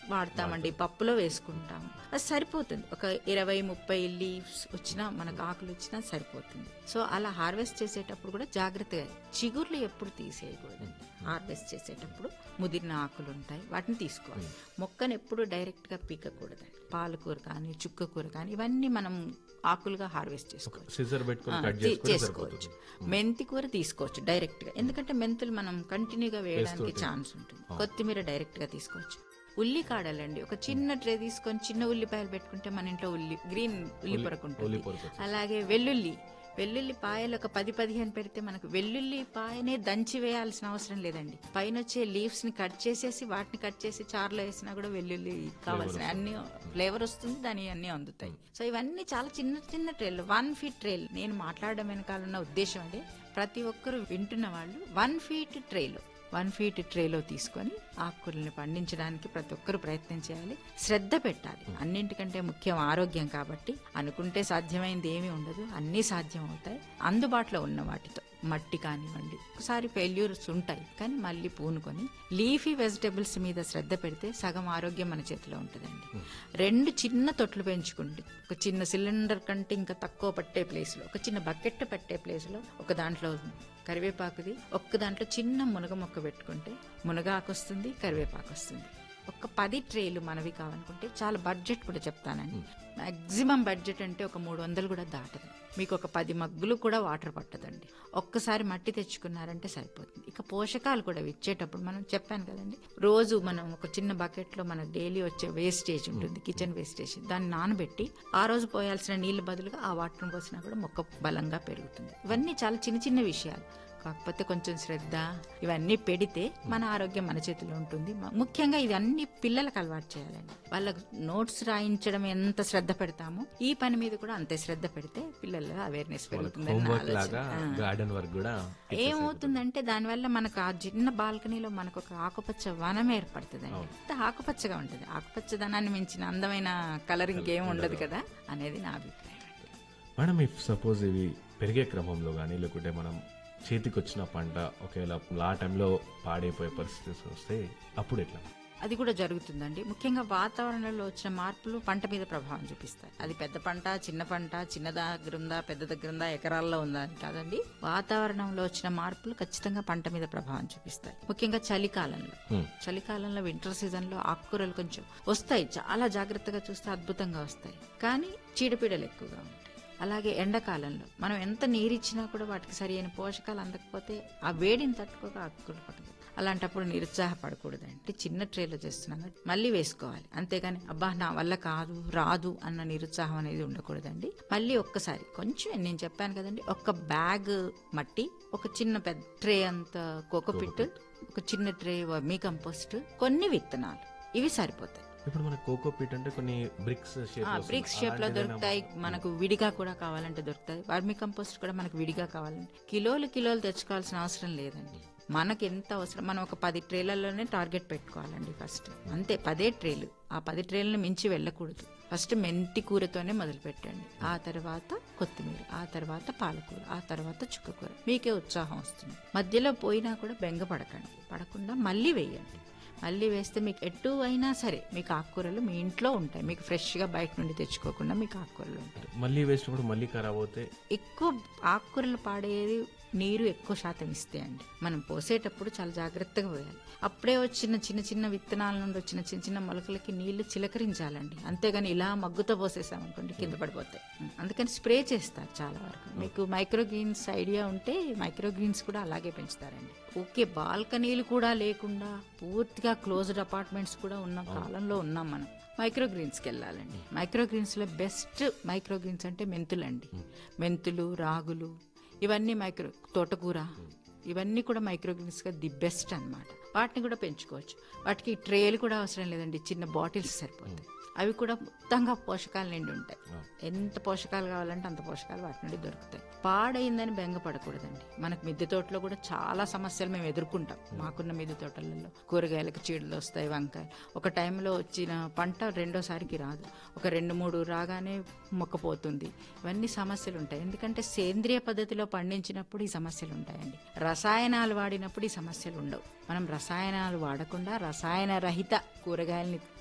వాడతామండి పప్పులో వేసుకుంటాం అది సరిపోతుంది ఒక ఇరవై ముప్పై లీవ్స్ వచ్చినా మనకు ఆకులు వచ్చినా సరిపోతుంది సో అలా హార్వెస్ట్ చేసేటప్పుడు కూడా జాగ్రత్తగా చిగుర్లు ఎప్పుడు తీసేయకూడదండి హార్వెస్ట్ చేసేటప్పుడు ముదిరిన ఆకులు ఉంటాయి వాటిని తీసుకోవాలి మొక్కను ఎప్పుడు డైరెక్ట్ గా పీకకూడదండి పాలకూర కానీ చుక్క కూర కానీ ఇవన్నీ మనం ఆకులుగా హార్వెస్ట్ చేసుకోవచ్చు సిజర్ పెట్టుకొని ఆ, కట్ తీ- చేసుకుంటే చేసుకోవచ్చు సరిపోతుంది మెంతి కూర తీసుకోవచ్చు డైరెక్ట్ గా ఎందుకంటే మెంతులు మనం కంటిన్యూగా వేయడానికి ఛాన్స్ ఉంటుంది కొత్తిమీర డైరెక్ట్ గా తీసుకోవచ్చు ఉల్లి కాడలండి ఒక చిన్న ట్రే తీసుకొని చిన్న ఉల్లిపాయలు పెట్టుకుంటే మన ఇంట్లో ఉల్లి గ్రీన్ ఉల్లి పొరకు ఉంటుంది ఉల్లి పొరకు వస్తుంది. అలాగే వెల్లుల్లి వెల్లుల్లి పాయలు ఒక పది పదిహేను పెడితే మనకు వెల్లుల్లి పాయనే దంచి వేయాల్సిన అవసరం లేదండి పైన వచ్చే లీవ్స్ ని కట్ చేసేసి వాటిని కట్ చేసి చారులో వేసినా కూడా వెల్లుల్లి కావాల్సిన అన్ని ఫ్లేవర్ వస్తుంది దాని అన్ని అందుతాయి సో ఇవన్నీ చాలా చిన్న చిన్న ట్రేలు వన్ ఫీట్ ట్రేలు నేను మాట్లాడడం వెనకాల ఉన్న ఉద్దేశం అదే ప్రతి ఒక్కరు వింటున్న వాళ్ళు వన్ ఫీట్ ట్రేలో వన్ ఫీట్ ట్రేలో తీసుకొని ఆకుకూరల్ని పండించడానికి ప్రతి ఒక్కరు ప్రయత్నం చేయాలి శ్రద్ధ పెట్టాలి అన్నింటికంటే ముఖ్యం ఆరోగ్యం కాబట్టి అనుకుంటే సాధ్యమైంది ఏమీ ఉండదు అన్నీ సాధ్యం అవుతాయి అందుబాటులో ఉన్న వాటితో మట్టి కానివ్వండి ఒకసారి ఫెయిల్యూర్స్ ఉంటాయి కానీ మళ్ళీ పూనుకొని లీఫీ వెజిటబుల్స్ మీద శ్రద్ధ పెడితే సగం ఆరోగ్యం మన చేతిలో ఉంటుందండి రెండు చిన్న తొట్లు పెంచుకుంటే ఒక చిన్న సిలిండర్ కంటే ఇంకా తక్కువ పట్టే ప్లేస్ లో ఒక చిన్న బకెట్ పట్టే ప్లేస్ లో ఒక దాంట్లో కరివేపాకుది ఒక్క దాంట్లో చిన్న మునగ మొక్క పెట్టుకుంటే మునగ ఆకు వస్తుంది కరివేపాకు వస్తుంది ఒక పది ట్రేలు మనవి కావాలనుకుంటే చాలా బడ్జెట్ కూడా చెప్తానండి మాక్సిమం బడ్జెట్ అంటే ఒక మూడు వందలు కూడా దాటదు మీకు ఒక పది మగ్గులు కూడా వాటర్ పట్టదండి ఒక్కసారి మట్టి తెచ్చుకున్నారంటే సరిపోతుంది ఇక పోషకాలు కూడా ఇచ్చేటప్పుడు మనం చెప్పాను కదండి రోజు మనం ఒక చిన్న బకెట్ లో మన డైలీ వచ్చే వేస్టేజ్ ఉంటుంది కిచెన్ వేస్టేజ్ దాన్ని నానబెట్టి ఆ రోజు పోయాల్సిన నీళ్లు బదులుగా ఆ వాటర్ పోసినా కూడా మొక్క బలంగా పెరుగుతుంది ఇవన్నీ చాలా చిన్న చిన్న విషయాలు కాకపోతే కొంచెం శ్రద్ధ ఇవన్నీ పెడితే మన ఆరోగ్యం మన చేతిలో ఉంటుంది మ- ముఖ్యంగా ఇది అన్ని పిల్లలకు అలవాటు చేయాలండి వాళ్ళకు నోట్స్ రాయించడం ఎంత శ్రద్ధ పెడతామో ఈ పని మీద కూడా అంతే శ్రద్ధ పెడితే పిల్లల్లో అవేర్నెస్ పెరుగుతుందని నా హోంవర్క్ ఆలోచన. లాగా ఆ. గార్డెన్ వర్క్ కూడా ఏమవుతుందంటే దానివల్ల మనకు ఆ చిన్న బాల్కనీలో మనకు ఒక ఆకుపచ్చ వనం ఏర్పడుతుందండి అంత ఆకుపచ్చగా ఉంటుంది ఆకుపచ్చదనాన్ని మించిన అందమైన కలర్ ఇంకేం ఉండదు కదా అనేది నా అభిప్రాయం మేడం ఇఫ్ సపోజ్ ఇవి పెరిగే క్రమంలో కానీ లేకుంటే మనం చేతికి వచ్చిన పంట ఒకవేళ ఆ టైంలో పాడైపోయే పరిస్థితి వస్తే అప్పుడు ఎట్లా అది కూడా జరుగుతుందండి ముఖ్యంగా వాతావరణంలో వచ్చిన మార్పులు పంట మీద ప్రభావం చూపిస్తాయి అది పెద్ద పంట చిన్న పంట చిన్న దగ్గర ఉందా పెద్ద దగ్గర ఉందా ఎకరాల్లో ఉందా అని కాదండి వాతావరణంలో వచ్చిన మార్పులు ఖచ్చితంగా పంట మీద ప్రభావం చూపిస్తాయి ముఖ్యంగా చలికాలంలో Hmm. చలికాలంలో వింటర్ సీజన్ లో ఆకుకూరలు కొంచెం వస్తాయి చాలా జాగ్రత్తగా చూస్తే అద్భుతంగా వస్తాయి కానీ చీడపీడలు ఎక్కువగా ఉంటాయి అలాగే ఎండాకాలంలో మనం ఎంత నీరిచ్చినా కూడా వాటికి సరి అయిన పోషకాలు అందకపోతే ఆ వేడిని తట్టుకోక ఆకుకూరలు పట్టదు అలాంటప్పుడు నిరుత్సాహపడకూడదండి అంటే చిన్న ట్రేలో చేస్తున్నాం కాబట్టి మళ్ళీ వేసుకోవాలి అంతేగాని అబ్బా నా వల్ల కాదు రాదు అన్న నిరుత్సాహం అనేది ఉండకూడదండి మళ్ళీ ఒక్కసారి కొంచెం నేను చెప్పాను కదండి ఒక్క బ్యాగ్ మట్టి ఒక చిన్న పెద్ద ట్రే అంత కోకోపిట్ ఒక చిన్న ట్రే మీ కంపోస్ట్ కొన్ని విత్తనాలు ఇవి సరిపోతాయి ఇప్పుడు మన కోకో పీట్ అంటే కొన్ని బ్రిక్స్ షేప్ బ్రిక్స్ షేప్ లో దొరుకుతాయి మనకు విడిగా కూడా కావాలంటే దొరుకుతాయి వర్మి కంపోస్ట్ కూడా మనకు విడిగా కావాలంటే కిలోలు కిలోలు తెచ్చుకోవాల్సిన అవసరం లేదండి మనకి ఎంత అవసరం మనం ఒక పది ట్రేలలోనే టార్గెట్ పెట్టుకోవాలండి ఫస్ట్ అంతే పదే ట్రేలు ఆ పది ట్రేలను మించి వెళ్ళకూడదు ఫస్ట్ మెంతి కూరతోనే మొదలు పెట్టండి ఆ తర్వాత కొత్తిమీర ఆ తర్వాత పాలకూర ఆ తర్వాత చుక్కకూర మీకే ఉత్సాహం వస్తుంది మధ్యలో పోయినా కూడా బెంగ పడకండి పడకుండా మళ్ళీ వేయండి మళ్ళీ వేస్తే మీకు ఎటు అయినా సరే మీకు ఆకుకూరలు మీ ఇంట్లో ఉంటాయి మీకు ఫ్రెష్గా బయట నుండి తెచ్చుకోకుండా మీకు ఆకుకూరలు ఉంటాయి మళ్ళీ వేసినప్పుడు మళ్ళీ ఖరాబ్ అవుతే ఎక్కువ ఆకుకూరలు పాడేది నీరు ఎక్కువ శాతం ఇస్తాయండి మనం పోసేటప్పుడు చాలా జాగ్రత్తగా పోయాలి అప్పుడే వచ్చిన చిన్న చిన్న విత్తనాల నుండి వచ్చిన చిన్న చిన్న మొలకలకి నీళ్లు చిలకరించాలండి అంతేగాని ఇలా మగ్గుతో పోసేసామనుకోండి కింద పడిపోతాయి అందుకని స్ప్రే చేస్తారు చాలా వరకు మీకు మైక్రోగ్రీన్స్ ఐడియా ఉంటే మైక్రోగ్రీన్స్ కూడా అలాగే పెంచుతారండి ఓకే బాల్కనీలు కూడా లేకుండా పూర్తిగా క్లోజ్డ్ అపార్ట్మెంట్స్ కూడా ఉన్న కాలంలో ఉన్నాం మనం మైక్రోగ్రీన్స్కి వెళ్ళాలండి మైక్రోగ్రీన్స్లో బెస్ట్ మైక్రోగ్రీన్స్ అంటే మెంతులండి మెంతులు రాగులు ఇవన్నీ మైక్రో తోటకూర ఇవన్నీ కూడా మైక్రోగ్రీన్స్ గా ది బెస్ట్ అన్నమాట వాటిని కూడా పెంచుకోవచ్చు వాటికి ట్రేలు కూడా అవసరం లేదండి చిన్న బాటిల్స్ సరిపోతాయి అవి కూడా మొత్తంగా పోషకాలు నిండి ఉంటాయి ఎంత పోషకాలు కావాలంటే అంత పోషకాలు వాటి నుండి దొరుకుతాయి పాడైందని బెంగపడకూడదండి మనకు మిద్దె తోటలో కూడా చాలా సమస్యలు మేము ఎదుర్కొంటాం మాకున్న మిద్దె తోటలలో కూరగాయలకు చీడలు వస్తాయి వంకాయ ఒక టైంలో వచ్చిన పంట రెండోసారికి రాదు ఒక రెండు మూడు రాగానే మొక్కపోతుంది ఇవన్నీ సమస్యలు ఉంటాయి ఎందుకంటే సేంద్రియ పద్ధతిలో పండించినప్పుడు ఈ సమస్యలు ఉంటాయండి రసాయనాలు వాడినప్పుడు ఈ సమస్యలు ఉండవు మనం రసాయనాలు వాడకుండా రసాయన రహిత కూరగాయల్ని